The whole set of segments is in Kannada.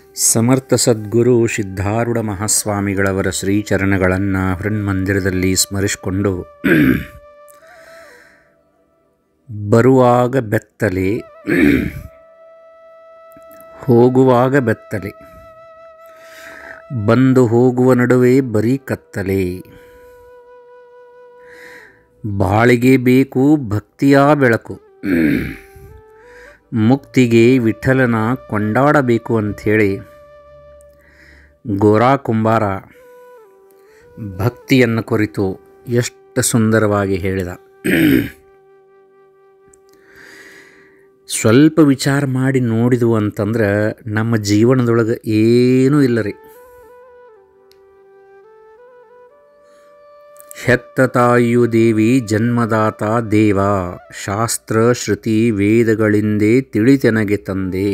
ಸಮರ್ಥ ಸದ್ಗುರು ಸಿದ್ಧಾರೂಢ ಮಹಾಸ್ವಾಮಿಗಳವರ ಶ್ರೀಚರಣಗಳನ್ನು ಹೃನ್ಮಂದಿರದಲ್ಲಿ ಸ್ಮರಿಸಿಕೊಂಡು ಬರುವಾಗ ಬೆತ್ತಲೆ ಹೋಗುವಾಗ ಬೆತ್ತಲೆ ಬಂದು ಹೋಗುವ ನಡುವೆ ಬರೀ ಕತ್ತಲೆ ಬಾಳಿಗೆ ಬೇಕು ಭಕ್ತಿಯ ಬೆಳಕು ಮುಕ್ತಿಗೆ ವಿಠಲನ ಕೊಂಡಾಡಬೇಕು ಅಂಥೇಳಿ ಗೋರಾ ಕುಂಬಾರ ಭಕ್ತಿಯನ್ನು ಕುರಿತು ಎಷ್ಟು ಸುಂದರವಾಗಿ ಹೇಳಿದ ಸ್ವಲ್ಪ ವಿಚಾರ ಮಾಡಿ ನೋಡಿದ್ವು ಅಂತಂದ್ರೆ ನಮ್ಮ ಜೀವನದೊಳಗೆ ಏನೂ ಇಲ್ಲ ರೀ ಹೆತ್ತ ತಾಯಿಯು ದೇವಿ ಜನ್ಮದಾತ ದೇವ ಶಾಸ್ತ್ರ ಶ್ರುತಿ ವೇದಗಳಿಂದೇ ತಿಳಿತೆನಗೆ ತಂದೆ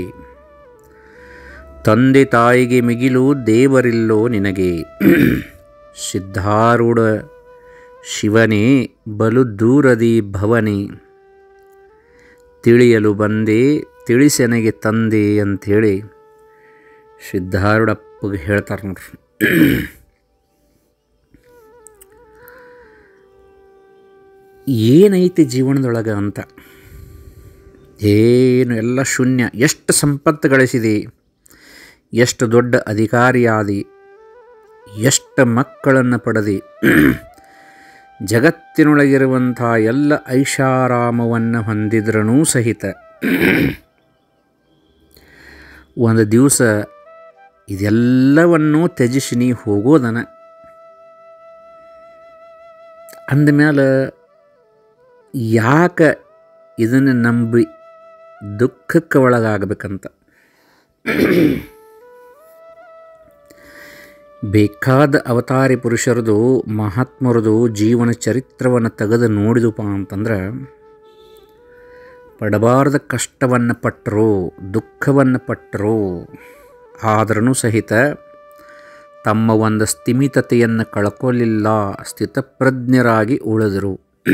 ತಂದೆ ತಾಯಿಗೆ ಮಿಗಿಲು ದೇವರಿಲ್ಲೋ ನಿನಗೆ ಸಿದ್ಧಾರೂಢ ಶಿವನೇ ಬಲು ದೂರದಿ ಭವನೆ ತಿಳಿಯಲು ಬಂದೆ ತಿಳಿಸೆನಗೆ ತಂದೆ ಅಂಥೇಳಿ ಸಿದ್ಧಾರೂಢಪ್ಪಗೆ ಹೇಳ್ತಾರೆ ನೋಡ್ರಿ ಏನೈತಿ ಜೀವನದೊಳಗೆ ಅಂತ ಏನು ಎಲ್ಲ ಶೂನ್ಯ ಎಷ್ಟು ಸಂಪತ್ತು ಗಳಿಸಿದೆ ಎಷ್ಟು ದೊಡ್ಡ ಅಧಿಕಾರಿಯಾದಿ ಎಷ್ಟು ಮಕ್ಕಳನ್ನು ಪಡೆದಿ ಜಗತ್ತಿನೊಳಗಿರುವಂಥ ಎಲ್ಲ ಐಷಾರಾಮವನ್ನು ಹೊಂದಿದ್ರೂ ಸಹಿತ ಒಂದು ದಿವಸ ಇದೆಲ್ಲವನ್ನೂ ತ್ಯಜಿಸಿ ನೀ ಹೋಗೋದನ ಅಂದಮೇಲೆ ಯಾಕೆ ಇದನ್ನು ನಂಬಿ ದುಃಖಕ್ಕೆ ಒಳಗಾಗಬೇಕಂತ ಬೇಕಾದ ಅವತಾರಿ ಪುರುಷರದು ಮಹಾತ್ಮರದು ಜೀವನ ಚರಿತ್ರವನ್ನು ತೆಗೆದು ನೋಡಿದಪ್ಪ ಅಂತಂದ್ರೆ ಪಡಬಾರದ ಕಷ್ಟವನ್ನು ಪಟ್ಟರು ದುಃಖವನ್ನು ಪಟ್ಟರು ಆದ್ರೂ ಸಹಿತ ತಮ್ಮ ಒಂದು ಸ್ಥಿಮಿತತೆಯನ್ನು ಕಳ್ಕೊಳ್ಳಿಲ್ಲ ಸ್ಥಿತಪ್ರಜ್ಞರಾಗಿ ಉಳಿದರು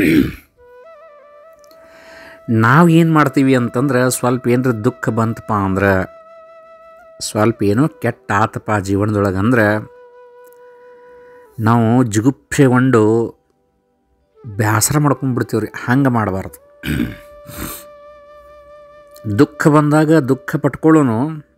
ನಾವು ಏನು ಮಾಡ್ತೀವಿ ಅಂತಂದ್ರೆ ಸ್ವಲ್ಪ ಏನರ ದುಃಖ ಬಂತಪ್ಪ ಅಂದ್ರೆ ಸ್ವಲ್ಪ ಏನೋ ಕೆಟ್ಟ ಆತಪ್ಪ ಜೀವನದೊಳಗೆ ಅಂದ್ರೆ ನಾವು ಜಿಗುಪ್ಸೆಗೊಂಡು ಬೇಸರ ಮಾಡ್ಕೊಂಡ್ಬಿಡ್ತೀವಿ ರೀ ಹಂಗೆ ಮಾಡಬಾರ್ದು ದುಃಖ ಬಂದಾಗ ದುಃಖ ಪಟ್ಕೊಳ್ಳೋನು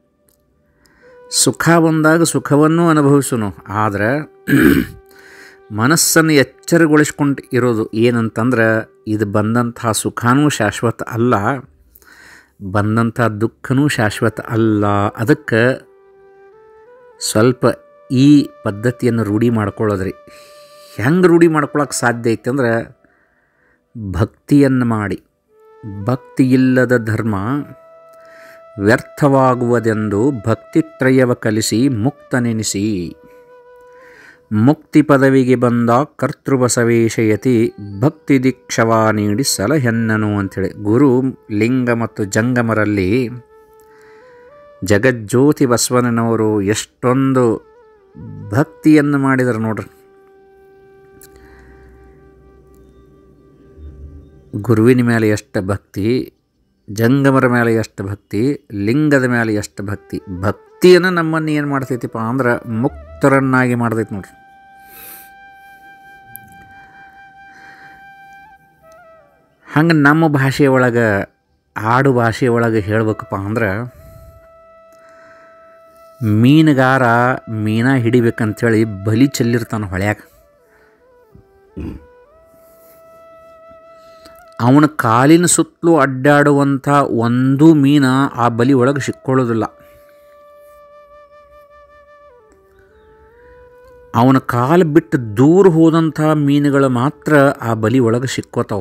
ಸುಖ ಬಂದಾಗ ಸುಖವನ್ನು ಅನುಭವಿಸೋನು ಆದರೆ ಮನಸ್ಸನ್ನು ಎಚ್ಚರಗೊಳಿಸ್ಕೊಂಡು ಇರೋದು ಏನಂತಂದ್ರೆ ಇದು ಬಂದಂಥ ಸುಖನೂ ಶಾಶ್ವತ ಅಲ್ಲ ಬಂದಂಥ ದುಃಖನೂ ಶಾಶ್ವತ ಅಲ್ಲ ಅದಕ್ಕೆ ಸ್ವಲ್ಪ ಈ ಪದ್ಧತಿಯನ್ನು ರೂಢಿ ಮಾಡ್ಕೊಳ್ಳೋದ್ರಿ ಹೆಂಗೆ ರೂಢಿ ಮಾಡ್ಕೊಳಕ್ಕೆ ಸಾಧ್ಯ ಐತೆ ಅಂದ್ರೆ ಭಕ್ತಿಯನ್ನು ಮಾಡಿ ಭಕ್ತಿ ಇಲ್ಲದ ಧರ್ಮ ವ್ಯರ್ಥವಾಗುವುದೆಂದು ಭಕ್ತಿತ್ರಯವ ಕಲಿಸಿ ಮುಕ್ತನೆನಿಸಿ ಮುಕ್ತಿ ಪದವಿಗೆ ಬಂದ ಕರ್ತೃಬಸವೇಶಯತಿ ಭಕ್ತಿ ದೀಕ್ಷವ ನೀಡಿ ಸಲಹೆನ್ನನು ಅಂಥೇಳಿ ಗುರು ಲಿಂಗ ಮತ್ತು ಜಂಗಮರಲ್ಲಿ ಜಗಜ್ಯೋತಿ ಬಸವಣ್ಣನವರು ಎಷ್ಟೊಂದು ಭಕ್ತಿಯನ್ನು ಮಾಡಿದರು ನೋಡ್ರಿ ಗುರುವಿನ ಮೇಲೆ ಎಷ್ಟು ಭಕ್ತಿ ಜಂಗಮರ ಮೇಲೆ ಎಷ್ಟು ಭಕ್ತಿ ಲಿಂಗದ ಮೇಲೆ ಎಷ್ಟು ಭಕ್ತಿ ಭಕ್ತಿಯನ್ನು ನಮ್ಮನ್ನು ಏನು ಮಾಡ್ತೈತಿಪ್ಪ ಅಂದ್ರೆ ಮುಕ್ತರನ್ನಾಗಿ ಮಾಡ್ತೈತಿ ನೋಡ್ರಿ ಹಂಗೆ ನಮ್ಮ ಭಾಷೆ ಒಳಗೆ ಆಡು ಭಾಷೆ ಒಳಗೆ ಹೇಳ್ಬೇಕಪ್ಪ ಅಂದ್ರೆ ಮೀನುಗಾರ ಮೀನ ಹಿಡಿಬೇಕಂತೇಳಿ ಬಲಿ ಚೆಲ್ಲಿರ್ತಾನೆ ಹೊಳ್ಯಾಗ ಅವನ ಕಾಲಿನ ಸುತ್ತಲೂ ಅಡ್ಡಾಡುವಂಥ ಒಂದು ಮೀನ ಆ ಬಲಿ ಒಳಗೆ ಸಿಕ್ಕೊಳ್ಳೋದಿಲ್ಲ ಅವನ ಕಾಲು ಬಿಟ್ಟು ದೂರ ಹೋದಂಥ ಮೀನುಗಳು ಮಾತ್ರ ಆ ಬಲಿ ಒಳಗೆ ಸಿಕ್ಕೋತಾವ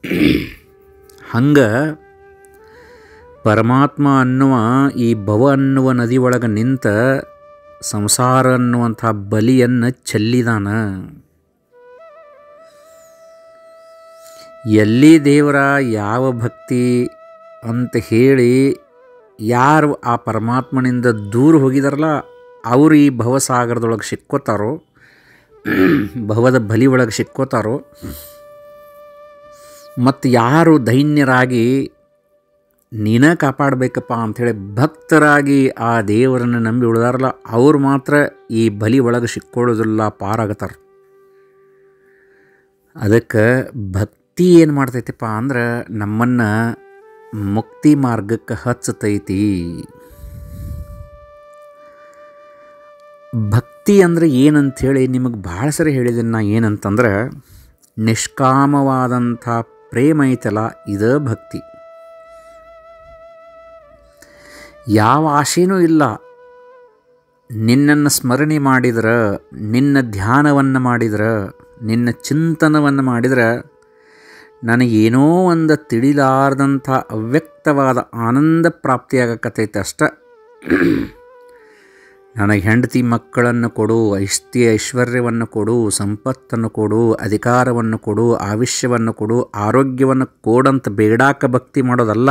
ಹಂಗೆ ಪರಮಾತ್ಮ ಅನ್ನುವ ಈ ಭವ ಅನ್ನುವ ನದಿ ಒಳಗೆ ನಿಂತ ಸಂಸಾರ ಅನ್ನುವಂಥ ಬಲಿಯನ್ನು ಚೆಲ್ಲಿದಾನ ಎಲ್ಲಿ ದೇವರ ಯಾವ ಭಕ್ತಿ ಅಂತ ಹೇಳಿ ಯಾರು ಆ ಪರಮಾತ್ಮನಿಂದ ದೂರ ಹೋಗಿದಾರಲ್ಲ ಅವರು ಈ ಭವಸಾಗರದೊಳಗೆ ಸಿಕ್ಕೋತಾರೋ ಭವದ ಬಲಿ ಒಳಗೆ ಸಿಕ್ಕೋತಾರೋ ಮತ್ತು ಯಾರು ದೈನ್ಯರಾಗಿ ನೀನೇ ಕಾಪಾಡಬೇಕಪ್ಪ ಅಂಥೇಳಿ ಭಕ್ತರಾಗಿ ಆ ದೇವರನ್ನು ನಂಬಿ ಉಳಿದಾರಲ್ಲ ಅವ್ರು ಮಾತ್ರ ಈ ಬಲಿ ಒಳಗೆ ಸಿಕ್ಕೊಳ್ಳೋದಿಲ್ಲ ಪಾರಾಗತ್ತಾರೆ ಅದಕ್ಕೆ ಭಕ್ತಿ ಏನು ಮಾಡ್ತೈತಿಪ್ಪ ಅಂದ್ರೆ ನಮ್ಮನ್ನು ಮುಕ್ತಿ ಮಾರ್ಗಕ್ಕೆ ಹಚ್ಚತೈತಿ ಭಕ್ತಿ ಅಂದರೆ ಏನಂಥೇಳಿ ನಿಮಗೆ ಭಾಳ ಸರಿ ಹೇಳಿದ್ದೀನಿ ನಾ ಏನಂತಂದ್ರೆ ನಿಷ್ಕಾಮವಾದಂಥ ಪ್ರೇಮ ಐತಲ್ಲ ಇದೇ ಭಕ್ತಿ ಯಾವ ಆಶೆನೂ ಇಲ್ಲ ನಿನ್ನನ್ನು ಸ್ಮರಣೆ ಮಾಡಿದ್ರೆ ನಿನ್ನ ಧ್ಯಾನವನ್ನು ಮಾಡಿದ್ರೆ ನಿನ್ನ ಚಿಂತನವನ್ನು ಮಾಡಿದ್ರೆ ನನಗೇನೋ ಒಂದು ತಿಳಿಲಾರ್ದಂಥ ಅವ್ಯಕ್ತವಾದ ಆನಂದ ಪ್ರಾಪ್ತಿಯಾಗಕತ್ತೈತೆ ಅಷ್ಟ ನನಗೆ ಹೆಂಡತಿ ಮಕ್ಕಳನ್ನು ಕೊಡು ಐಷ್ಟಿ ಐಶ್ವರ್ಯವನ್ನು ಕೊಡು ಸಂಪತ್ತನ್ನು ಕೊಡು ಅಧಿಕಾರವನ್ನು ಕೊಡು ಆವಿಷ್ಯವನ್ನು ಕೊಡು ಆರೋಗ್ಯವನ್ನು ಕೊಡಂತ ಬೇಡಾಕ ಭಕ್ತಿ ಮಾಡೋದಲ್ಲ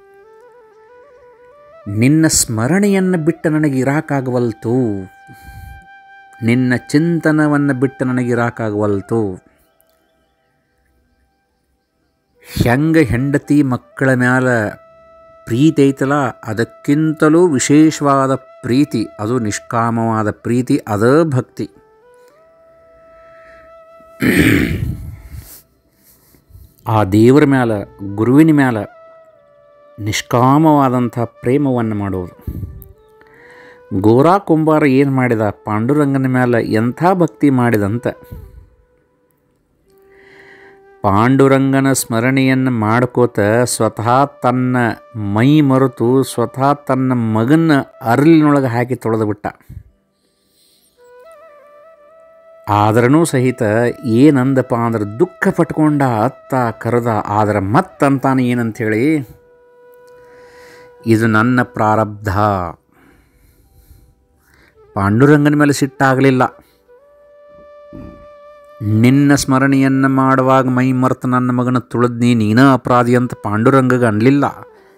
ನಿನ್ನ ಸ್ಮರಣೆಯನ್ನು ಬಿಟ್ಟು ನನಗೆ ಇರಾಕಾಗವಲ್ತು ನಿನ್ನ ಚಿಂತನವನ್ನು ಬಿಟ್ಟು ನನಗೆ ಇರಾಕಾಗವಲ್ತು ಹೆಂಗೆ ಹೆಂಡತಿ ಮಕ್ಕಳ ಮ್ಯಾಲ ಪ್ರೀತಿ ಐತಲ್ಲ ಅದಕ್ಕಿಂತಲೂ ವಿಶೇಷವಾದ ಪ್ರೀತಿ ಅದು ನಿಷ್ಕಾಮವಾದ ಪ್ರೀತಿ ಅದ ಭಕ್ತಿ ಆ ದೇವರ ಮ್ಯಾಲ ಗುರುವಿನ ಮ್ಯಾಲ ನಿಷ್ಕಾಮವಾದಂಥ ಪ್ರೇಮವನ್ನು ಮಾಡೋದು ಗೋರಾ ಕುಂಬಾರ ಏನು ಮಾಡಿದ ಪಾಂಡುರಂಗನ ಮ್ಯಾಲ ಎಂಥ ಭಕ್ತಿ ಮಾಡಿದಂತ ಪಾಂಡುರಂಗನ ಸ್ಮರಣೆಯನ್ನು ಮಾಡ್ಕೋತ ಸ್ವತಃ ತನ್ನ ಮೈ ಮರೆತು ಸ್ವತಃ ತನ್ನ ಮಗನ ಅರಳಿನೊಳಗೆ ಹಾಕಿ ತೊಳೆದು ಬಿಟ್ಟ ಆದ್ರೂ ಸಹಿತ ಏನಂದಪ್ಪ ಅಂದ್ರೆ ದುಃಖ ಪಟ್ಕೊಂಡ ಅತ್ತ ಕರೆದ ಆದ್ರೆ ಮತ್ತಂತಾನೆ ಏನಂಥೇಳಿ ಇದು ನನ್ನ ಪ್ರಾರಬ್ಧ ಪಾಂಡುರಂಗನ ಮೇಲೆ ಸಿಟ್ಟಾಗಲಿಲ್ಲ ನಿನ್ನ ಸ್ಮರಣೆಯನ್ನು ಮಾಡುವಾಗ ಮೈ ಮರೆತು ನನ್ನ ಮಗನ ತುಳಿದ್ನಿ ನೀನ ಅಪರಾಧಿ ಅಂತ ಪಾಂಡುರಂಗಗೆ ಅನ್ಲಿಲ್ಲ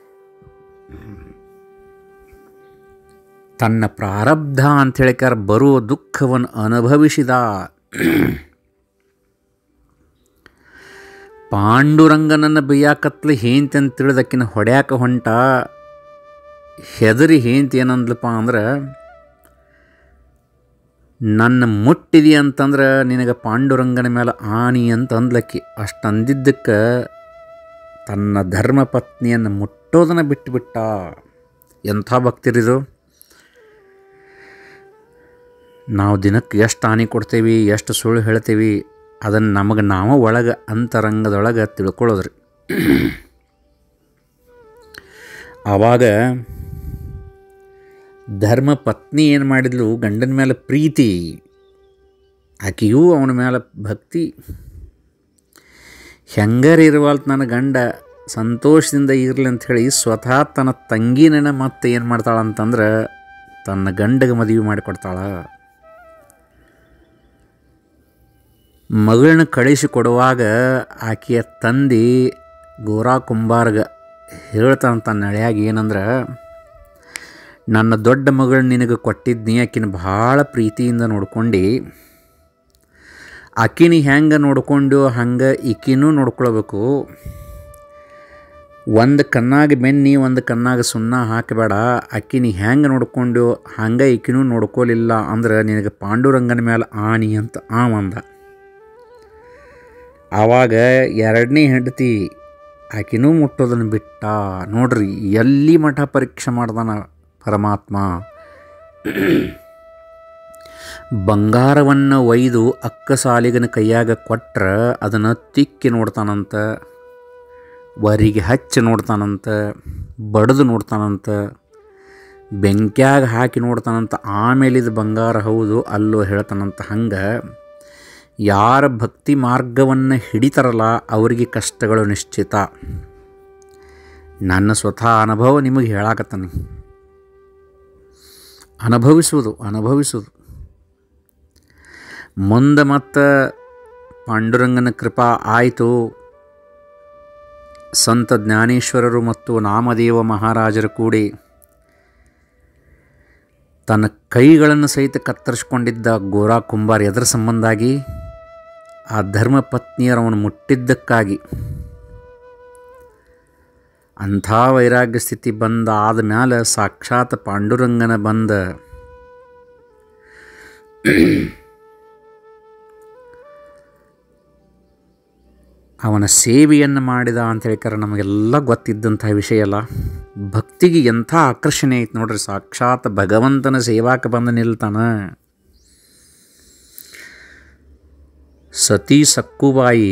ತನ್ನ ಪ್ರಾರಬ್ಧ ಅಂತ ಹೇಳಿಕಾರ ಬರುವ ದುಃಖವನ್ನು ಅನುಭವಿಸಿದ ಪಾಂಡುರಂಗನನ್ನು ಬೈಯಾಕತ್ಲಿ ಹೇಂತಿ ಅಂತ ತಿಳಿದಕ್ಕಿನ ಹೊಡ್ಯಾಕ ಹೊಂಟ ಹೆದರಿ ಹೇಂತಿ ಏನಂದ್ಲಪ್ಪ ಅಂದ್ರೆ ನನ್ನ ಮುಟ್ಟಿದಿ ಅಂತಂದ್ರೆ ನಿನಗೆ ಪಾಂಡುರಂಗನ ಮೇಲೆ ಆನಿ ಅಂತ ಅಂದ್ಲಕ್ಕಿ ಅಷ್ಟು ಅಂದಿದ್ದಕ್ಕೆ ತನ್ನ ಧರ್ಮ ಪತ್ನಿಯನ್ನು ಮುಟ್ಟೋದನ್ನು ಬಿಟ್ಟುಬಿಟ್ಟ ಎಂಥ ಭಕ್ತಿರಿದು ನಾವು ದಿನಕ್ಕೆ ಎಷ್ಟು ಹಾನಿ ಕೊಡ್ತೇವಿ ಎಷ್ಟು ಸುಳ್ಳು ಹೇಳ್ತೀವಿ ಅದನ್ನು ನಮಗೆ ನಾವು ಒಳಗೆ ಅಂತರಂಗದೊಳಗೆ ತಿಳ್ಕೊಳ್ಳೋದ್ರಿ ಆವಾಗ ಧರ್ಮ ಪತ್ನಿ ಏನು ಮಾಡಿದ್ಲು ಗಂಡನ ಮೇಲೆ ಪ್ರೀತಿ ಆಕೆಯೂ ಅವನ ಮೇಲೆ ಭಕ್ತಿ ಹೆಂಗಾರ ಇರುವಲ್ತ ನನ್ನ ಗಂಡ ಸಂತೋಷದಿಂದ ಇರಲಿ ಅಂಥೇಳಿ ಸ್ವತಃ ತನ್ನ ತಂಗಿನ ಮತ್ತೆ ಏನು ಮಾಡ್ತಾಳಂತಂದ್ರೆ ತನ್ನ ಗಂಡಗೆ ಮದುವೆ ಮಾಡಿಕೊಡ್ತಾಳ ಮಗಳನ್ನ ಕಳಿಸಿ ಕೊಡುವಾಗ ಆಕೆಯ ತಂದೆ ಗೋರಾ ಕುಂಬಾರ್ಗ ಹೇಳ್ತಾನೆ ತನ್ನ ಹಳೆಯಾಗಿ ಏನಂದ್ರೆ ನನ್ನ ದೊಡ್ಡ ಮಗಳು ನಿನಗೆ ಕೊಟ್ಟಿದ್ನಿ ಆಕಿನ ಭಾಳ ಪ್ರೀತಿಯಿಂದ ನೋಡ್ಕೊಂಡು ಆಕಿನ ಹೆಂಗೆ ನೋಡ್ಕೊಂಡು ಹಂಗೆ ಈಕಿನೂ ನೋಡ್ಕೊಳ್ಬೇಕು ಒಂದು ಕಣ್ಣಾಗ ಬೆನ್ನಿ ಒಂದು ಕಣ್ಣಾಗ ಸುಣ್ಣ ಹಾಕಬೇಡ ಅಕ್ಕಿನಿ ಹೆಂಗೆ ನೋಡ್ಕೊಂಡು ಹಂಗೆ ಈಕಿನೂ ನೋಡ್ಕೊಲಿಲ್ಲ ಅಂದ್ರೆ ನಿನಗೆ ಪಾಂಡುರಂಗನ ಮೇಲೆ ಆನಿ ಅಂತ ಆವಂದ ಆವಾಗ ಎರಡನೇ ಹೆಂಡತಿ ಆಕಿನೂ ಮುಟ್ಟೋದನ್ನು ಬಿಟ್ಟ ನೋಡ್ರಿ ಎಲ್ಲಿ ಮಠ ಪರೀಕ್ಷೆ ಮಾಡ್ದಾನ ಪರಮಾತ್ಮ ಬಂಗಾರವನ್ನು ಒಯ್ದು ಅಕ್ಕ ಸಾಲಿಗನ ಕೈಯಾಗ ಕೊಟ್ರೆ ಅದನ್ನು ತಿಕ್ಕಿ ನೋಡ್ತಾನಂತ ವರಿಗೆ ಹಚ್ಚಿ ನೋಡ್ತಾನಂತ ಬಡ್ದು ನೋಡ್ತಾನಂತ ಬೆಂಕ್ಯಾಗ ಹಾಕಿ ನೋಡ್ತಾನಂತ ಆಮೇಲೆ ಇದು ಬಂಗಾರ ಹೌದು ಅಲ್ಲೋ ಹೇಳ್ತಾನಂತ ಹಂಗೆ ಯಾರ ಭಕ್ತಿ ಮಾರ್ಗವನ್ನು ಹಿಡಿತಾರಲ್ಲ ಅವರಿಗೆ ಕಷ್ಟಗಳು ನಿಶ್ಚಿತ ನನ್ನ ಸ್ವತಃ ಅನುಭವ ನಿಮಗೆ ಹೇಳಾಕತ್ತಾನೆ ಅನುಭವಿಸುವುದು ಅನುಭವಿಸುವುದು ಮುಂದೆ ಮತ್ತು ಪಾಂಡುರಂಗನ ಕೃಪಾ ಆಯಿತು ಸಂತ ಜ್ಞಾನೇಶ್ವರರು ಮತ್ತು ನಾಮದೇವ ಮಹಾರಾಜರು ಕೂಡಿ ತನ್ನ ಕೈಗಳನ್ನು ಸಹಿತ ಕತ್ತರಿಸ್ಕೊಂಡಿದ್ದ ಗೋರಾ ಕುಂಬಾರ್ ಎದರ ಸಂಬಂಧಾಗಿ ಆ ಧರ್ಮ ಪತ್ನಿಯರವನು ಮುಟ್ಟಿದ್ದಕ್ಕಾಗಿ ಅಂಥ ವೈರಾಗ್ಯ ಸ್ಥಿತಿ ಬಂದ ಆದಮ್ಯಾಲ ಸಾಕ್ಷಾತ್ ಪಾಂಡುರಂಗನ ಬಂದ ಅವನ ಸೇವೆಯನ್ನು ಮಾಡಿದ ಅಂತ ಹೇಳ್ತಾರೆ ನಮಗೆಲ್ಲ ಗೊತ್ತಿದ್ದಂಥ ವಿಷಯ ಅಲ್ಲ ಭಕ್ತಿಗೆ ಎಂಥ ಆಕರ್ಷಣೆ ಐತೆ ನೋಡ್ರಿ ಸಾಕ್ಷಾತ್ ಭಗವಂತನ ಸೇವಾಕ್ಕೆ ಬಂದು ನಿಲ್ತಾನ ಸತಿ ಸಕ್ಕುಬಾಯಿ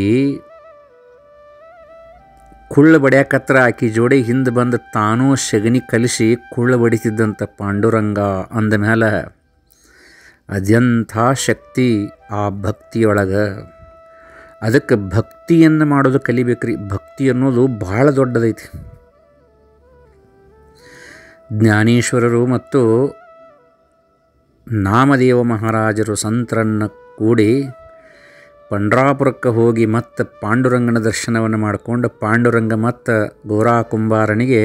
ಕುಳ್ಳು ಬಡಿಯಾಕತ್ರ ಆಕಿ ಜೋಡಿ ಹಿಂದೆ ಬಂದು ತಾನೂ ಸಗಣಿ ಕಲಿಸಿ ಕುಳ್ಳು ಬಡಿತಿದ್ದಂಥ ಪಾಂಡುರಂಗ ಅಂದ ಮೇಲೆ ಅದೆಂಥ ಶಕ್ತಿ ಆ ಭಕ್ತಿಯೊಳಗೆ ಅದಕ್ಕೆ ಭಕ್ತಿಯನ್ನು ಮಾಡೋದು ಕಲಿಬೇಕ್ರಿ ಭಕ್ತಿ ಅನ್ನೋದು ಭಾಳ ದೊಡ್ಡದೈತಿ ಜ್ಞಾನೇಶ್ವರರು ಮತ್ತು ನಾಮದೇವ ಮಹಾರಾಜರು ಸಂತರನ್ನು ಕೂಡಿ ಪಂಡ್ರಾಪುರಕ್ಕೆ ಹೋಗಿ ಮತ್ತು ಪಾಂಡುರಂಗನ ದರ್ಶನವನ್ನು ಮಾಡಿಕೊಂಡು ಪಾಂಡುರಂಗ ಮತ್ತು ಗೋರಾ ಕುಂಬಾರನಿಗೆ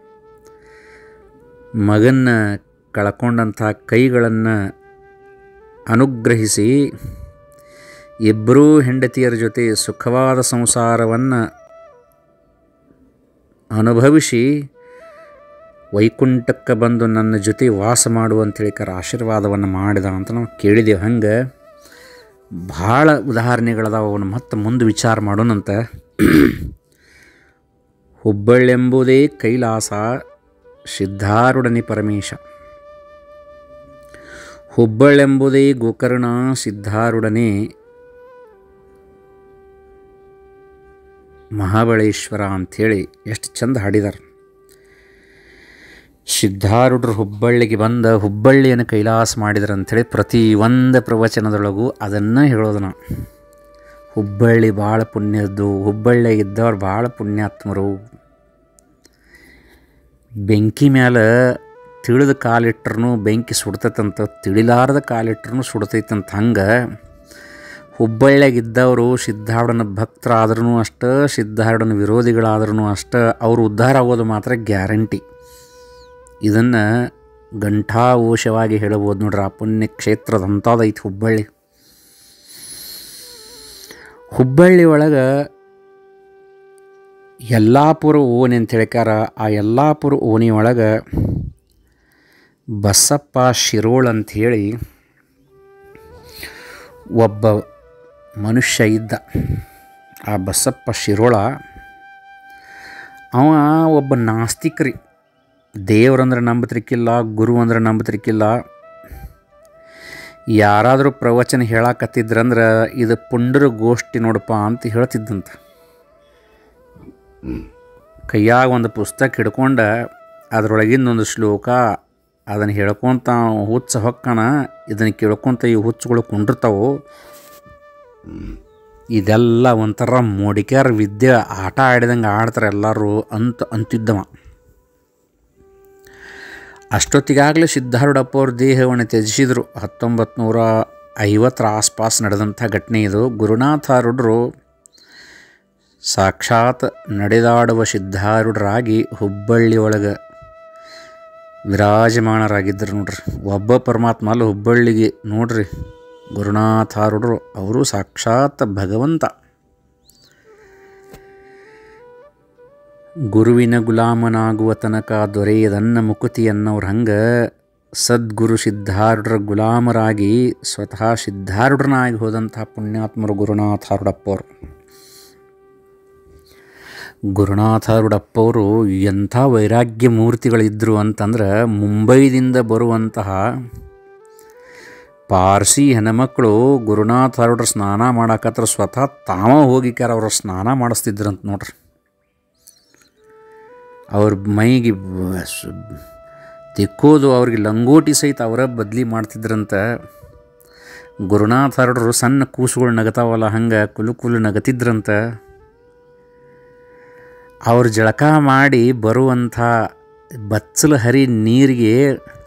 ಮಗನ್ನ ಕಳ್ಕೊಂಡಂಥ ಕೈಗಳನ್ನು ಅನುಗ್ರಹಿಸಿ ಇಬ್ಬರೂ ಹೆಂಡತಿಯರ ಜೊತೆ ಸುಖವಾದ ಸಂಸಾರವನ್ನು ಅನುಭವಿಸಿ ವೈಕುಂಠಕ್ಕೆ ಬಂದು ನನ್ನ ಜೊತೆ ವಾಸ ಮಾಡು ಅಂತೇಳಿಕರ ಆಶೀರ್ವಾದವನ್ನು ಮಾಡಿದ ಅಂತ ನಾವು ಕೇಳಿದೆವು ಹಂಗೆ ಭಾಳ ಉದಾಹರಣೆಗಳದಾವ ಅವನು ಮತ್ತೆ ಮುಂದೆ ವಿಚಾರ ಮಾಡೋಣಂತ ಹುಬ್ಬಳ್ಳೆಂಬುದೇ ಕೈಲಾಸ ಸಿದ್ಧಾರುಡನೆ ಪರಮೇಶ ಹುಬ್ಬಳ್ಳೆಂಬುದೇ ಗೋಕರ್ಣ ಸಿದ್ಧಾರುಡನೆ ಮಹಾಬಳೇಶ್ವರ ಅಂಥೇಳಿ ಎಷ್ಟು ಚಂದ ಹಾಡಿದಾರೆ ಸಿದ್ಧಾರೂಢರು ಹುಬ್ಬಳ್ಳಿಗೆ ಬಂದ ಹುಬ್ಬಳ್ಳಿಯನ್ನು ಕೈಲಾಸ ಮಾಡಿದ್ರು ಅಂಥೇಳಿ ಪ್ರತಿ ಒಂದು ಪ್ರವಚನದೊಳಗೂ ಅದನ್ನು ಹೇಳೋದು ನಾವು ಹುಬ್ಬಳ್ಳಿ ಭಾಳ ಪುಣ್ಯದ್ದು ಹುಬ್ಬಳ್ಳಿಯಾಗ ಇದ್ದವ್ರು ಭಾಳ ಪುಣ್ಯಾತ್ಮರು ಬೆಂಕಿ ಮ್ಯಾಲೆ ತಿಳಿದ ಕಾಲಿಟ್ರೂ ಬೆಂಕಿ ಸುಡ್ತೈತಂತ ತಿಳಿಲಾರದ ಕಾಲಿಟ್ರೂ ಸುಡ್ತೈತಂತ ಹಂಗೆ ಹುಬ್ಬಳ್ಳಿಯಾಗ ಇದ್ದವರು ಸಿದ್ಧಾರೂಢನ ಭಕ್ತರಾದ್ರೂ ಅಷ್ಟೇ ಸಿದ್ಧಾರೂಢನ ವಿರೋಧಿಗಳಾದ್ರೂ ಅಷ್ಟೇ ಅವರು ಉದ್ಧಾರ ಆಗೋದು ಮಾತ್ರ ಗ್ಯಾರಂಟಿ ಇದನ್ನು ಘಂಟಾಘೋಷವಾಗಿ ಹೇಳಬಹುದು ನೋಡ್ರಿ ಆ ಪುಣ್ಯ ಕ್ಷೇತ್ರದಂಥದ್ದೈತಿ ಹುಬ್ಬಳ್ಳಿ ಹುಬ್ಬಳ್ಳಿ ಒಳಗೆ ಯಲ್ಲಾಪುರ ಓಣಿ ಅಂತ ಹೇಳ್ಕಾರ ಆ ಯಲ್ಲಾಪುರ ಓಣಿ ಒಳಗೆ ಬಸಪ್ಪ ಶಿರೋಳ್ ಅಂಥೇಳಿ ಒಬ್ಬ ಮನುಷ್ಯ ಇದ್ದ ಆ ಬಸಪ್ಪ ಶಿರೋಳ ಅವ ಒಬ್ಬ ನಾಸ್ತಿಕ್ರಿ ದೇವ್ರಂದ್ರೆ ನಂಬತ್ರಿಕ್ಕಿಲ್ಲ ಗುರು ಅಂದ್ರೆ ನಂಬತ್ರಿಕ್ಕಿಲ್ಲ ಯಾರಾದರೂ ಪ್ರವಚನ ಹೇಳಾಕತ್ತಿದ್ರಂದ್ರೆ ಇದು ಪುಂಡರ ಗೋಷ್ಠಿ ನೋಡಪ್ಪ ಅಂತ ಹೇಳ್ತಿದ್ದಂತ ಕೈಯಾಗ ಒಂದು ಪುಸ್ತಕ ಹಿಡ್ಕೊಂಡ ಅದರೊಳಗಿಂದ ಒಂದು ಶ್ಲೋಕ ಅದನ್ನು ಹೇಳ್ಕೊತ ಹುಚ್ಚ ಹೊಕ್ಕಣ ಇದನ್ನು ಕೇಳ್ಕೊತ ಈ ಹುಚ್ಚುಗಳು ಕುಂಡಿರ್ತಾವು ಇದೆಲ್ಲ ಒಂಥರ ಮೋಡಿಕ್ಯಾರ ವಿದ್ಯೆ ಆಟ ಆಡಿದಂಗೆ ಆಡ್ತಾರೆ ಎಲ್ಲರೂ ಅಂತ ಅಂತಿದ್ದವ ಅಷ್ಟೊತ್ತಿಗಾಗಲೇ ಸಿದ್ಧಾರೂಢಪ್ಪ ಅವ್ರ ದೇಹವನ್ನು ತ್ಯಜಿಸಿದರು ಹತ್ತೊಂಬತ್ತು ನೂರ ಐವತ್ತರ ಆಸ್ಪಾಸ್ ನಡೆದಂಥ ಘಟನೆ ಇದು ಗುರುನಾಥಾರೂಢರು ಸಾಕ್ಷಾತ್ ನಡೆದಾಡುವ ಸಿದ್ಧಾರೂಢರಾಗಿ ಹುಬ್ಬಳ್ಳಿ ಒಳಗೆ ವಿರಾಜಮಾನರಾಗಿದ್ದರು ನೋಡ್ರಿ ಒಬ್ಬ ಪರಮಾತ್ಮ ಅಲ್ಲ ಹುಬ್ಬಳ್ಳಿಗೆ ನೋಡ್ರಿ ಗುರುನಾಥಾರೂಢರು ಅವರು ಸಾಕ್ಷಾತ್ ಭಗವಂತ ಗುರುವಿನ ಗುಲಾಮನಾಗುವ ತನಕ ದೊರೆಯದನ್ನ ಮುಕುತಿಯನ್ನವ್ರು ಹಂಗೆ ಸದ್ಗುರು ಸಿದ್ಧಾರೂಢರ ಗುಲಾಮರಾಗಿ ಸ್ವತಃ ಸಿದ್ಧಾರೂಢನಾಗಿ ಹೋದಂಥ ಪುಣ್ಯಾತ್ಮರು ಗುರುನಾಥಾರೂಢಪ್ಪವರು ಗುರುನಾಥಾರೂಢಪ್ಪವರು ಎಂಥ ವೈರಾಗ್ಯ ಮೂರ್ತಿಗಳಿದ್ದರು ಅಂತಂದ್ರೆ ಮುಂಬೈದಿಂದ ಬರುವಂತಹ ಪಾರ್ಸಿ ಹೆಣ್ಮಕ್ಳು ಗುರುನಾಥಾರೂಢರು ಸ್ನಾನ ಮಾಡಾಕತ್ರ ಸ್ವತಃ ತಾವ ಹೋಗಿಕ್ಯಾರ ಅವ್ರ ಸ್ನಾನ ಮಾಡಿಸ್ತಿದ್ರಂತ ನೋಡ್ರಿ ಅವ್ರ ಮೈಗೆ ತಿಕ್ಕೋದು ಅವ್ರಿಗೆ ಲಂಗೋಟಿ ಸಹಿತ ಅವರ ಬದಲಿ ಮಾಡ್ತಿದ್ರಂತ ಗುರುನಾಥಾರೂಢರು ಸಣ್ಣ ಕೂಸುಗಳು ನಗತಾವಲ್ಲ ಹಂಗೆ ಕುಲು ಕುಲು ನಗತಿದ್ರಂತ ಅವ್ರು ಜಳಕ ಮಾಡಿ ಬರುವಂಥ ಬಚ್ಚಲ ಹರಿ ನೀರಿಗೆ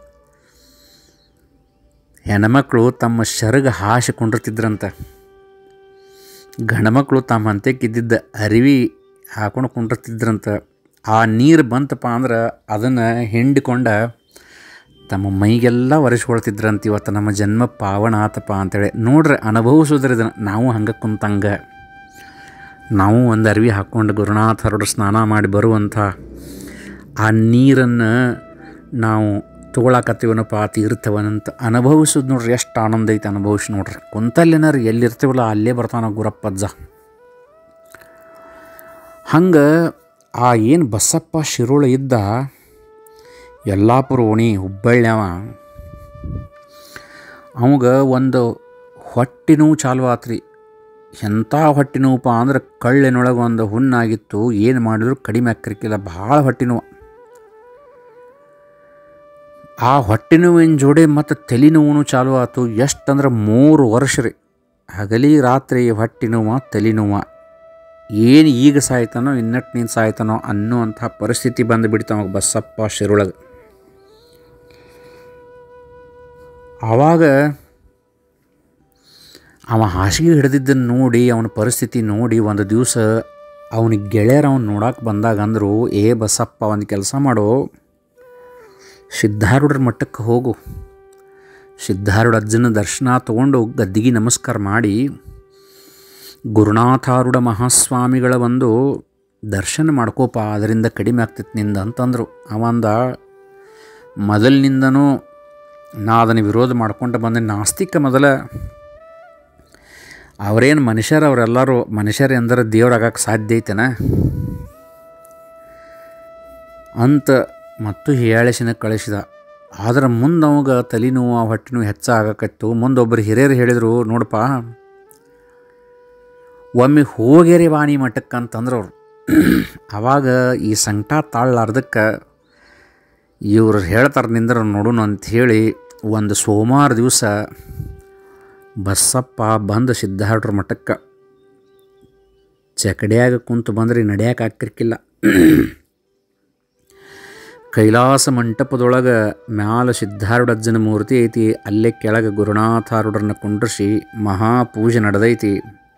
ಹೆಣ್ಮಕ್ಳು ತಮ್ಮ ಶರಗ ಹಾಸಿಕೊಂಡಿರ್ತಿದ್ರಂತ ಗಂಡ್ಮಕ್ಳು ತಮ್ಮ ಅಂತ್ಯಕ್ಕಿದ್ದಿದ್ದ ಅರಿವಿ ಹಾಕೊಂಡು ಕುಂಡಿರ್ತಿದ್ರಂತ ಆ ನೀರು ಬಂತಪ್ಪ ಅಂದ್ರೆ ಅದನ್ನು ಹಿಂಡಿಕೊಂಡ ತಮ್ಮ ಮೈಗೆಲ್ಲ ಒರೆಸ್ಕೊಳ್ತಿದ್ರಂತ ಇವತ್ತು ನಮ್ಮ ಜನ್ಮ ಪಾವನ ಆತಪ್ಪ ಅಂತೇಳಿ ನೋಡ್ರಿ ಅನುಭವಿಸೋದ್ರಿ ಇದನ್ನು ನಾವು ಹಂಗೆ ಕುಂತಂಗೆ ನಾವು ಒಂದು ಅರಿವಿ ಹಾಕ್ಕೊಂಡು ಗುರುನಾಥರಡು ಸ್ನಾನ ಮಾಡಿ ಬರುವಂಥ ಆ ನೀರನ್ನು ನಾವು ತೊಗೊಳಕತ್ತೀವನಪ್ಪ ಆ ತೀರ್ಥವನಂತ ಅನುಭವಿಸೋದು ನೋಡ್ರಿ ಎಷ್ಟು ಆನಂದ ಐತೆ ಅನುಭವಿಸಿ ನೋಡ್ರಿ ಕುಂತಲ್ಲೇನಾರು ಎಲ್ಲಿರ್ತೀವಲ್ಲ ಅಲ್ಲೇ ಬರ್ತಾನ ಗುರಪ್ಪಜ್ಜ ಹಂಗೆ ಆ ಏನು ಬಸಪ್ಪ ಶಿರೋಳ ಇದ್ದ ಯಲ್ಲಾಪುರ ಓಣಿ ಹುಬ್ಬಳ್ಳಿಯವ ಅವಾಗ ಒಂದು ಹೊಟ್ಟೆ ನೋವು ಚಾಲು ಆತ್ರಿ ಎಂಥ ಹೊಟ್ಟೆ ನೋವಪ್ಪ ಅಂದ್ರೆ ಕಳ್ಳಿನೊಳಗೆ ಒಂದು ಹುಣ್ಣಾಗಿತ್ತು ಏನು ಮಾಡಿದ್ರು ಕಡಿಮೆ ಆಕ್ಕಿರ್ಕಿಲ್ಲ ಭಾಳ ಹೊಟ್ಟೆ ನೋವು ಆ ಹೊಟ್ಟೆ ನೋವಿನ ಜೋಡಿ ಮತ್ತು ತಲೆ ನೋವು ಚಾಲು ಆಯ್ತು ಎಷ್ಟಂದ್ರೆ ಮೂರು ವರ್ಷ ರೀ ಹಗಲಿ ರಾತ್ರಿ ಹೊಟ್ಟೆ ನೋವು ತಲೆ ನೋವು ಏನು ಈಗ ಸಾಯ್ತಾನೋ ಇನ್ನಟ್ಟು ನೀನು ಸಾಯ್ತಾನೋ ಅನ್ನುವಂಥ ಪರಿಸ್ಥಿತಿ ಬಂದು ಬಿಡ್ತಾವ ಬಸಪ್ಪ ಶಿರೊಳಗೆ ಆವಾಗ ಅವ ಹಾಸಿಗೆ ಹಿಡ್ದಿದ್ದನ್ನು ನೋಡಿ ಅವನ ಪರಿಸ್ಥಿತಿ ನೋಡಿ ಒಂದು ದಿವಸ ಅವನಿಗೆ ಗೆಳೆಯರು ಅವ್ನು ನೋಡಕ್ಕೆ ಬಂದಾಗ ಅಂದರು ಏ ಬಸಪ್ಪ ಒಂದು ಕೆಲಸ ಮಾಡು ಸಿದ್ಧಾರೂಢರ ಮಟ್ಟಕ್ಕೆ ಹೋಗು ಸಿದ್ಧಾರೂಢ ಅಜ್ಜನ ದರ್ಶನ ತೊಗೊಂಡು ಗದ್ದಿಗೆ ನಮಸ್ಕಾರ ಮಾಡಿ ಗುರುನಾಥಾರೂಢ ಮಹಾಸ್ವಾಮಿಗಳ ಒಂದು ದರ್ಶನ ಮಾಡ್ಕೋಪ ಅದರಿಂದ ಕಡಿಮೆ ಆಗ್ತೈತೆ ನಿಂದ ಅಂತಂದರು ಅವಂದ ಮೊದಲಿನಿಂದನೂ ನಾ ಅದನ್ನು ವಿರೋಧ ಮಾಡ್ಕೊಂಡು ಬಂದೆ ನಾಸ್ತಿಕ ಮೊದಲ ಅವರೇನು ಮನುಷ್ಯರು ಅವರೆಲ್ಲರೂ ಮನುಷ್ಯರು ಎಂದರೆ ದೇವ್ರಾಗಕ್ಕೆ ಸಾಧ್ಯ ಐತೆನ ಅಂತ ಮತ್ತು ಹೀಯಾಳಿಸಿನ ಕಳಿಸಿದ ಆದ್ರೆ ಮುಂದೆ ಅವಾಗ ತಲೆನೋವು ಹೊಟ್ಟೆ ನೋವು ಹೆಚ್ಚಾಗಕತ್ತು ಮುಂದೆ ಒಬ್ಬರು ಹಿರಿಯರು ಹೇಳಿದರು ನೋಡಪ್ಪ ಒಮ್ಮೆ ಹೋಗ್ಯಾರಿ ವಾಣಿ ಮಠಕ್ಕೆ ಅಂತಂದ್ರೆ ಅವ್ರು ಆವಾಗ ಈ ಸಂಕಟ ತಾಳಲಾರ್ದಕ್ಕೆ ಇವ್ರು ಹೇಳ್ತಾರೆ ನಿಂದ್ರೆ ನೋಡೋಣ ಅಂಥೇಳಿ ಒಂದು ಸೋಮವಾರ ದಿವಸ ಬಸ್ಸಪ್ಪ ಬಂದು ಸಿದ್ಧಾರೂಢರ ಮಠಕ್ಕೆ ಚಕಡ್ಯಾಗ ಕುಂತು ಬಂದ್ರೆ ನಡೆಯಕ್ಕೆ ಆಗ್ತಿರ್ಕಿಲ್ಲ ಕೈಲಾಸ ಮಂಟಪದೊಳಗೆ ಮ್ಯಾಲ ಸಿದ್ಧಾರೂಢಜ್ಜನ ಮೂರ್ತಿ ಐತಿ ಅಲ್ಲೇ ಕೆಳಗೆ ಗುರುನಾಥಾರೂಢರನ್ನ ಕುಂಡ್ರಿಸಿ ಮಹಾಪೂಜೆ ನಡೆದೈತಿ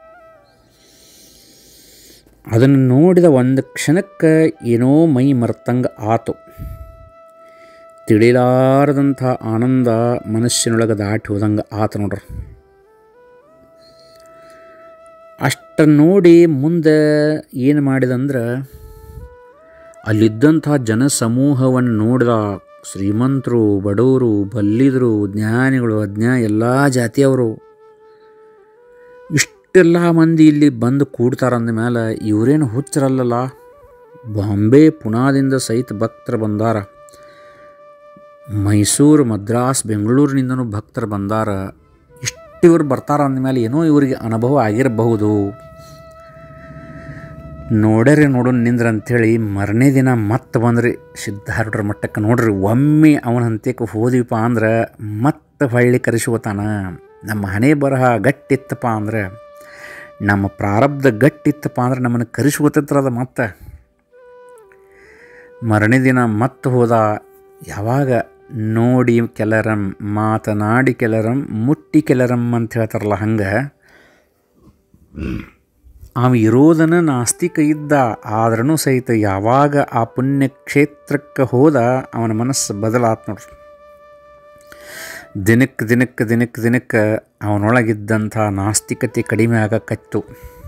ಅದನ್ನು ನೋಡಿದ ಒಂದು ಕ್ಷಣಕ್ಕೆ ಏನೋ ಮೈ ಮರ್ತಂಗೆ ಆತು ತಿಳಿಲಾರದಂಥ ಆನಂದ ಮನಸ್ಸಿನೊಳಗೆ ದಾಟಿ ಹೋದಂಗೆ ಆತು ನೋಡ್ರಿ ಅಷ್ಟ ನೋಡಿ ಮುಂದೆ ಏನು ಮಾಡಿದಂದ್ರೆ ಅಲ್ಲಿದ್ದಂಥ ಜನಸಮೂಹವನ್ನು ನೋಡಿದ ಶ್ರೀಮಂತರು ಬಡವರು ಬಲ್ಲಿದರು ಜ್ಞಾನಿಗಳು ಅಜ್ಞಾ ಎಲ್ಲ ಜಾತಿಯವರು ಇಷ್ಟೆಲ್ಲ ಮಂದಿ ಇಲ್ಲಿ ಬಂದು ಕೂಡ್ತಾರ ಅಂದಮೇಲೆ ಇವರೇನು ಹುಚ್ಚರಲ್ಲಲ್ಲ ಬಾಂಬೆ ಪುನಾದಿಂದ ಸಹಿತ ಭಕ್ತರು ಬಂದಾರ ಮೈಸೂರು ಮದ್ರಾಸ್ ಬೆಂಗಳೂರಿನಿಂದನೂ ಭಕ್ತರು ಬಂದಾರ ಇಷ್ಟಿವ್ರು ಬರ್ತಾರ ಅಂದಮೇಲೆ ಏನೋ ಇವರಿಗೆ ಅನುಭವ ಆಗಿರಬಹುದು ನೋಡ್ಯಾರೆ ನೋಡು ನಿಂದ್ರ ಅಂಥೇಳಿ ಮರನೇ ದಿನ ಮತ್ತೆ ಬಂದ್ರಿ ಸಿದ್ಧಾರೂಢರ ಮಟ್ಟಕ್ಕೆ ನೋಡ್ರಿ ಒಮ್ಮೆ ಅವನ ಹಂತಕ್ಕೆ ಹೋದಿವಪ್ಪ ಅಂದ್ರೆ ಮತ್ತೆ ಹೊಳ್ಳಿ ಕರೆಸ್ಕೋತಾನ ನಮ್ಮ ಹಣೆ ಬರಹ ಗಟ್ಟಿತ್ತಪ್ಪ ಅಂದ್ರೆ ನಮ್ಮ ಪ್ರಾರಬ್ಧ ಗಟ್ಟಿತ್ತಪ್ಪ ಅಂದ್ರೆ ನಮ್ಮನ್ನು ಕರೆಸ್ಕೋತಿರ್ದ ಮತ್ತೆ ಮರನೇ ದಿನ ಮತ್ತೆ ಹೋದ ಯಾವಾಗ ನೋಡಿ ಕೆಲರಂ ಮಾತನಾಡಿ ಕೆಲರಂ ಮುಟ್ಟಿ ಕೆಲರಂ ಅಂತ ಹೇಳ್ತಾರಲ್ಲ ಹಂಗೆ ಅವ ಇರೋದನ್ನ ನಾಸ್ತಿಕ ಇದ್ದ ಆದ್ರೂ ಸಹಿತ ಯಾವಾಗ ಆ ಪುಣ್ಯಕ್ಷೇತ್ರಕ್ಕೆ ಹೋದ ಅವನ ಮನಸ್ಸು ಬದಲಾತ್ ನೋಡ್ರಿ ದಿನಕ್ಕೆ ದಿನಕ್ಕೆ ದಿನಕ್ಕೆ ದಿನಕ್ಕೆ ಅವನೊಳಗಿದ್ದಂಥ ನಾಸ್ತಿಕತೆ ಕಡಿಮೆ ಆಗಕತ್ತು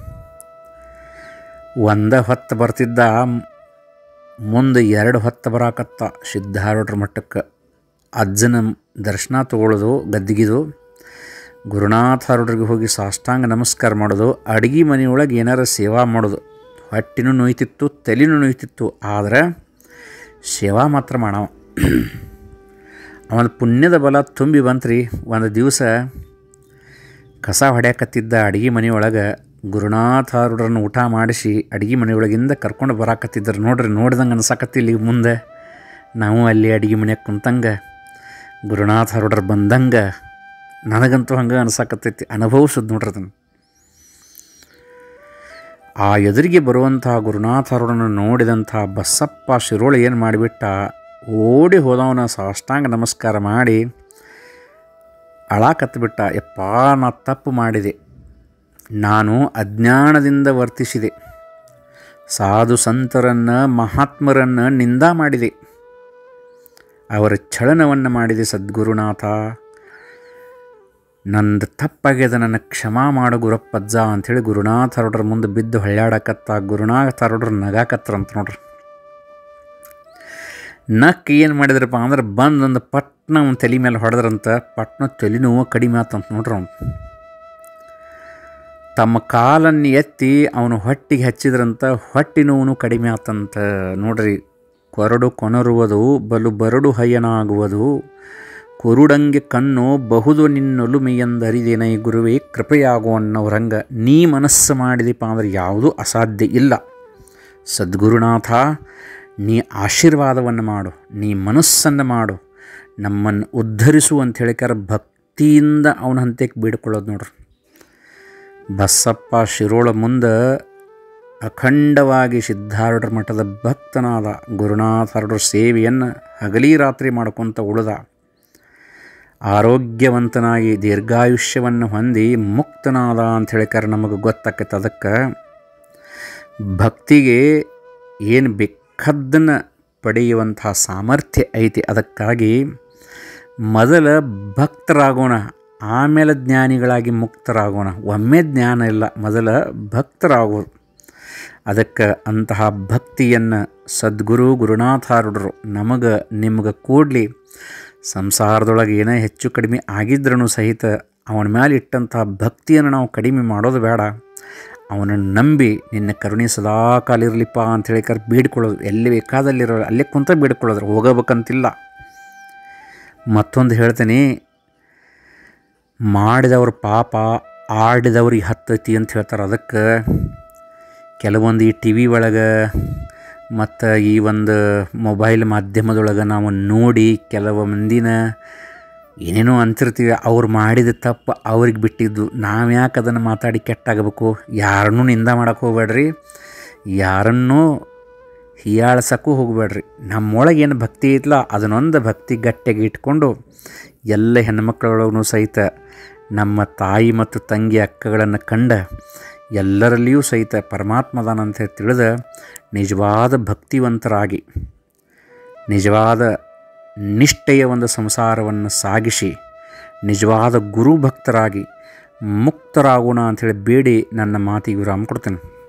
ಒಂದ ಹೊತ್ತು ಬರ್ತಿದ್ದ ಮುಂದೆ ಎರಡು ಹೊತ್ತು ಬರಾಕತ್ತ ಸಿದ್ಧಾರೂಢರ ಮಟ್ಟಕ್ಕೆ ಅಜ್ಜನ ದರ್ಶನ ತಗೊಳ್ಳೋದು ಗದ್ದಿಗಿದು ಗುರುನಾಥಾರೂಢರಿಗೆ ಹೋಗಿ ಸಾಷ್ಟಾಂಗ ನಮಸ್ಕಾರ ಮಾಡೋದು ಅಡುಗೆ ಮನೆಯೊಳಗೆ ಏನಾರ ಸೇವಾ ಮಾಡೋದು ಹೊಟ್ಟಿನೂ ನೋಯ್ತಿತ್ತು ತಲೆನೂ ನೋಯ್ತಿತ್ತು ಆದರೆ ಸೇವಾ ಮಾತ್ರ ಮಾಡವ ಅವನ ಪುಣ್ಯದ ಬಲ ತುಂಬಿ ಬಂತ್ರಿ ಒಂದು ದಿವಸ ಕಸ ಹೊಡ್ಯಾಕತ್ತಿದ್ದ ಅಡುಗೆ ಮನೆಯೊಳಗೆ ಗುರುನಾಥಾರೂಢರನ್ನು ಊಟ ಮಾಡಿಸಿ ಅಡುಗೆ ಮನೆಯೊಳಗಿಂದ ಕರ್ಕೊಂಡು ಬರಾಕತ್ತಿದ್ರು ನೋಡ್ರಿ ನೋಡ್ದಂಗೆ ಅನ್ಸಾಕತ್ತಿಲ್ಲ ಈಗ ಮುಂದೆ ನಾವು ಅಲ್ಲಿ ಅಡುಗೆ ಮನೆಯಾಗ ಕುಂತಂಗೆ ಗುರುನಾಥಾರೂಢರು ಬಂದಂಗೆ ನನಗಂತೂ ಹಂಗೆ ಅನ್ಸಾಕತ್ತೈತಿ ಅನುಭವಿಸೋದು ನೋಡ್ರಿ ಅದನ್ನು ಆ ಎದುರಿಗೆ ಬರುವಂಥ ಗುರುನಾಥರನ್ನು ನೋಡಿದಂಥ ಬಸಪ್ಪ ಶಿರೋಳಿ ಏನು ಮಾಡಿಬಿಟ್ಟ ಓಡಿ ಹೋದವನ ಸಾಷ್ಟಾಂಗ ನಮಸ್ಕಾರ ಮಾಡಿ ಅಳಾಕತ್ಬಿಟ್ಟ ಯಪ್ಪ ನಾ ತಪ್ಪು ಮಾಡಿದೆ ನಾನು ಅಜ್ಞಾನದಿಂದ ವರ್ತಿಸಿದೆ ಸಾಧು ಸಂತರನ್ನು ಮಹಾತ್ಮರನ್ನು ನಿಂದ ಮಾಡಿದೆ ಅವರ ಛಳನವನ್ನು ಮಾಡಿದೆ ಸದ್ಗುರುನಾಥ ನಂದು ತಪ್ಪಾಗ್ಯದ ನನ್ನ ಕ್ಷಮಾ ಮಾಡು ಗುರಪ್ಪಜ್ಜ ಅಂಥೇಳಿ ಗುರುನಾಥರೊಡ್ರ ಮುಂದೆ ಬಿದ್ದು ಹೊಳ್ಯಾಡಕತ್ತ ಗುರುನಾಥರೊಡ್ರ ನಗಾಕತ್ರಂತ ನೋಡ್ರಿ ನಕ್ ಏನು ಮಾಡಿದ್ರಪ್ಪ ಅಂದ್ರೆ ಬಂದೊಂದು ಪಟ್ನ ಅವ್ನ ತಲೆ ಮೇಲೆ ಹೊಡೆದ್ರಂತ ಪಟ್ನ ತಲೆ ನೋವು ಕಡಿಮೆ ಆತಂತ ನೋಡ್ರಿ ಅವ್ನು ತಮ್ಮ ಕಾಲನ್ನು ಎತ್ತಿ ಅವನು ಹೊಟ್ಟಿಗೆ ಹಚ್ಚಿದ್ರಂತ ಹೊಟ್ಟಿ ನೋವು ಕಡಿಮೆ ಆತಂತ ನೋಡ್ರಿ ಕೊರಡು ಕೊನರುವುದು ಬಲು ಬರಡು ಹಯ್ಯನಾಗುವುದು ಕುರುಡಂಗೆ ಕಣ್ಣು ಬಹುದು ನಿನ್ನೊಲುಮೆಯಂದರಿದೇನೈ ಗುರುವೇ ಕೃಪೆಯಾಗು ಅನ್ನೋರಂಗ ನೀ ಮನಸ್ಸು ಮಾಡಿದೀಪ ಅಂದ್ರೆ ಯಾವುದೂ ಅಸಾಧ್ಯ ಇಲ್ಲ ಸದ್ಗುರುನಾಥ ನೀ ಆಶೀರ್ವಾದವನ್ನು ಮಾಡು ನೀ ಮನಸ್ಸನ್ನು ಮಾಡು ನಮ್ಮನ್ನು ಉದ್ಧರಿಸು ಅಂತ ಹೇಳಿಕಾರ ಭಕ್ತಿಯಿಂದ ಅವನ ಹಂತಕ್ಕೆ ಬೇಡ್ಕೊಳ್ಳೋದು ನೋಡ್ರಿ ಬಸಪ್ಪ ಶಿರೋಳ ಮುಂದೆ ಅಖಂಡವಾಗಿ ಸಿದ್ಧಾರೂಢರ ಮಠದ ಭಕ್ತನಾದ ಗುರುನಾಥರರ ಸೇವೆಯನ್ನು ಹಗಲಿ ರಾತ್ರಿ ಮಾಡ್ಕೊತ ಉಳಿದ ಆರೋಗ್ಯವಂತನಾಗಿ ದೀರ್ಘಾಯುಷ್ಯವನ್ನು ಹೊಂದಿ ಮುಕ್ತನಾದ ಅಂತ ಹೇಳಿಕಾರ ನಮಗೆ ಗೊತ್ತಾಕೈತೆ ಅದಕ್ಕೆ ಭಕ್ತಿಗೆ ಏನು ಬೇಕಾದ್ದನ್ನು ಪಡೆಯುವಂಥ ಸಾಮರ್ಥ್ಯ ಐತಿ ಅದಕ್ಕಾಗಿ ಮೊದಲ ಭಕ್ತರಾಗೋಣ ಆಮೇಲೆ ಜ್ಞಾನಿಗಳಾಗಿ ಮುಕ್ತರಾಗೋಣ ಒಮ್ಮೆ ಜ್ಞಾನ ಇಲ್ಲ ಮೊದಲ ಭಕ್ತರಾಗೋದು ಅದಕ್ಕೆ ಅಂತಹ ಭಕ್ತಿಯನ್ನು ಸದ್ಗುರು ಗುರುನಾಥಾರುಡರು ನಮಗೆ ನಿಮಗೆ ಕೂಡಲಿ ಸಂಸಾರದೊಳಗೆ ಏನೇ ಹೆಚ್ಚು ಕಡಿಮೆ ಆಗಿದ್ರೂ ಸಹಿತ ಅವನ ಮೇಲೆ ಇಟ್ಟಂತಹ ಭಕ್ತಿಯನ್ನು ನಾವು ಕಡಿಮೆ ಮಾಡೋದು ಬೇಡ ಅವನನ್ನು ನಂಬಿ ನಿನ್ನ ಕರುಣೆ ಸದಾ ಕಾಲ ಇರಲಿಪ್ಪ ಅಂಥೇಳಿ ಕರ್ ಬೇಡ್ಕೊಳ್ಳೋದು ಎಲ್ಲಿ ಬೇಕಾದಲ್ಲಿರೋ ಅಲ್ಲೇ ಕುಂತ ಬೇಡ್ಕೊಳ್ಳೋದು ಹೋಗಬೇಕಂತಿಲ್ಲ ಮತ್ತೊಂದು ಹೇಳ್ತೀನಿ ಮಾಡಿದವ್ರ ಪಾಪ ಆಡಿದವ್ರಿಗೆ ಹತ್ತೈತಿ ಅಂತ ಹೇಳ್ತಾರೆ ಅದಕ್ಕೆ ಕೆಲವೊಂದು ಈ ಟಿ ವಿ ಒಳಗೆ ಮತ್ತು ಈ ಒಂದು ಮೊಬೈಲ್ ಮಾಧ್ಯಮದೊಳಗೆ ನಾವು ನೋಡಿ ಕೆಲವು ಮಂದಿನ ಏನೇನೋ ಅಂತಿರ್ತೀವಿ ಅವ್ರು ಮಾಡಿದ ತಪ್ಪು ಅವ್ರಿಗೆ ಬಿಟ್ಟಿದ್ದು ನಾವು ಯಾಕೆ ಅದನ್ನು ಮಾತಾಡಿ ಕೆಟ್ಟಾಗಬೇಕು ಯಾರನ್ನೂ ನಿಂದ ಮಾಡಕ್ಕೆ ಹೋಗ್ಬೇಡ್ರಿ ಯಾರನ್ನೂ ಹೀಯಾಳ್ಸಕ್ಕೂ ಹೋಗಬೇಡ್ರಿ ನಮ್ಮೊಳಗೆ ಏನು ಭಕ್ತಿ ಐತಲ್ಲ ಅದನ್ನೊಂದು ಭಕ್ತಿ ಗಟ್ಟಿಯಾಗಿ ಇಟ್ಕೊಂಡು ಎಲ್ಲ ಹೆಣ್ಮಕ್ಳೊಳಗೂ ಸಹಿತ ನಮ್ಮ ತಾಯಿ ಮತ್ತು ತಂಗಿ ಅಕ್ಕಗಳನ್ನು ಕಂಡ ಎಲ್ಲರಲ್ಲಿಯೂ ಸಹಿತ ಪರಮಾತ್ಮದಾನಂತ ತಿಳಿದ ನಿಜವಾದ ಭಕ್ತಿವಂತರಾಗಿ ನಿಜವಾದ ನಿಷ್ಠೆಯ ಒಂದು ಸಂಸಾರವನ್ನು ಸಾಗಿಸಿ ನಿಜವಾದ ಗುರು ಭಕ್ತರಾಗಿ ಮುಕ್ತರಾಗೋಣ ಅಂಥೇಳಿ ಬೇಡಿ ನನ್ನ ಮಾತಿಗೆ ವಿರಾಮ ಕೊಡ್ತೇನೆ